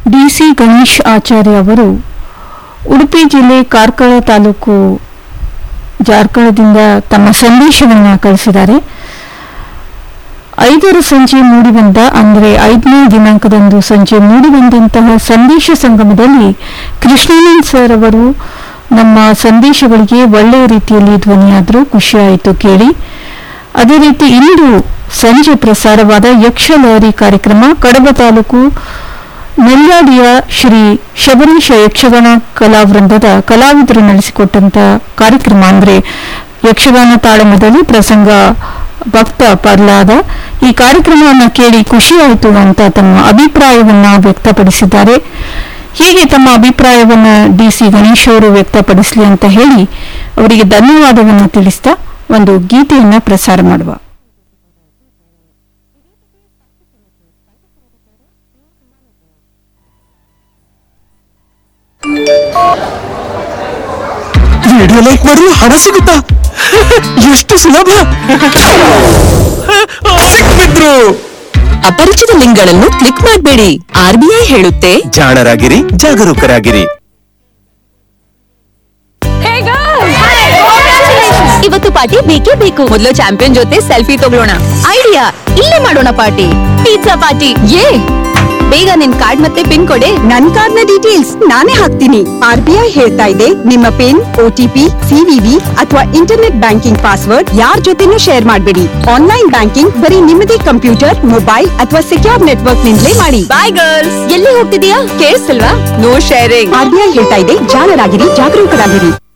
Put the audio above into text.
DC Ganesh ಆಚಾರ್ಯ ಅವರು ಉಡುಪಿ ಜಿಲ್ಲೆ ಕಾರ್ಕಳ ತಾಲೂಕು ಜಾರ್ಕಳದಿಂದ ತಮ್ಮ ಸಂದೇಶವನ್ನು ಕಳಿಸಿದ್ದಾರೆ ಐದರ ಸಂಜೆ ಮೂಡಿಬಂದ ಅಂದರೆ ಐದನೇ ದಿನಾಂಕದಂದು ಸಂಜೆ ಮೂಡಿಬಂದಂತಹ ಸಂದೇಶ ಸಂಗಮದಲ್ಲಿ ಕೃಷ್ಣಾನಂದ್ ಸರ್ ಅವರು ನಮ್ಮ ಸಂದೇಶಗಳಿಗೆ ಒಳ್ಳೆಯ ರೀತಿಯಲ್ಲಿ ಧ್ವನಿಯಾದರೂ ಖುಷಿಯಾಯಿತು ಕೇಳಿ ಅದೇ ರೀತಿ ಇಂದು ಸಂಜೆ ಪ್ರಸಾರವಾದ ಯಕ್ಷಲಹರಿ ಕಾರ್ಯಕ್ರಮ ಕಡಬ ತಾಲೂಕು ನೆಲ್ಯಾಡಿಯ ಶ್ರೀ ಶಬರೀಶ ಯಕ್ಷಗಾನ ಕಲಾವೃಂದದ ಕಲಾವಿದರು ನಡೆಸಿಕೊಟ್ಟಂತ ಕಾರ್ಯಕ್ರಮ ಅಂದ್ರೆ ಯಕ್ಷಗಾನ ತಾಳಮದಲ್ಲಿ ಪ್ರಸಂಗ ಭಕ್ತ ಪರ್ಲಾದ ಈ ಕಾರ್ಯಕ್ರಮವನ್ನು ಕೇಳಿ ಖುಷಿಯಾಯಿತು ಅಂತ ತಮ್ಮ ಅಭಿಪ್ರಾಯವನ್ನ ವ್ಯಕ್ತಪಡಿಸಿದ್ದಾರೆ ಹೀಗೆ ತಮ್ಮ ಅಭಿಪ್ರಾಯವನ್ನ ಡಿಸಿ ಗಣೇಶ್ ಅವರು ವ್ಯಕ್ತಪಡಿಸಲಿ ಅಂತ ಹೇಳಿ ಅವರಿಗೆ ಧನ್ಯವಾದವನ್ನು ತಿಳಿಸ್ತಾ ಒಂದು ಗೀತೆಯನ್ನ ಪ್ರಸಾರ ಮಾಡುವ ವಿಡಿಯೋ ಲೈಕ್ ಮಾಡಲು ಹಣ ಸಿಗುತ್ತಾ ಎಷ್ಟು ಸುಲಭ ಸಿಕ್ಬಿದ್ರು ಅಪರಿಚಿತ ಲಿಂಕ್ಗಳನ್ನು ಕ್ಲಿಕ್ ಮಾಡಬೇಡಿ ಆರ್ಬಿಐ ಹೇಳುತ್ತೆ ಜಾಣರಾಗಿರಿ ಜಾಗರೂಕರಾಗಿರಿ ಇವತ್ತು ಪಾರ್ಟಿ ಬೇಕೇ ಬೇಕು ಮೊದಲು ಚಾಂಪಿಯನ್ ಜೊತೆ ಸೆಲ್ಫಿ ತಗೊಳ್ಳೋಣ ಐಡಿಯಾ ಇಲ್ಲೇ ಮಾಡೋಣ ಪಾರ್ಟಿ ಪಿಜ್ಜಾ ಪಾರ್ಟಿ ಯೇ ಬೇಗ ನಿನ್ ಕಾರ್ಡ್ ಮತ್ತೆ ಪಿನ್ ಕೊಡೆ ನನ್ ಕಾರ್ಡ್ನ ಡೀಟೇಲ್ಸ್ ನಾನೇ ಹಾಕ್ತೀನಿ ಆರ್ ಬಿ ಐ ಹೇಳ್ತಾ ಇದೆ ನಿಮ್ಮ ಪಿನ್ ಒಟಿಪಿ ಸಿವಿವಿ ಅಥವಾ ಇಂಟರ್ನೆಟ್ ಬ್ಯಾಂಕಿಂಗ್ ಪಾಸ್ವರ್ಡ್ ಯಾರ್ ಜೊತೆನೂ ಶೇರ್ ಮಾಡಬೇಡಿ ಆನ್ಲೈನ್ ಬ್ಯಾಂಕಿಂಗ್ ಬರೀ ನಿಮ್ಮದೇ ಕಂಪ್ಯೂಟರ್ ಮೊಬೈಲ್ ಅಥವಾ ಸೆಕ್ಯೂರ್ ನೆಟ್ವರ್ಕ್ ನಿಂದಲೇ ಮಾಡಿ ಬಾಯ್ ಗರ್ಲ್ಸ್ ಎಲ್ಲಿ ಹೋಗ್ತಿದೀಯಾ ಕೇಳಿಸ್ತಿಲ್ವಾ no sharing R B I ಹೇಳ್ತಾ ಇದೆ ಜಾಣರಾಗಿರಿ ಜಾಗರೂಕರಾಗಿರಿ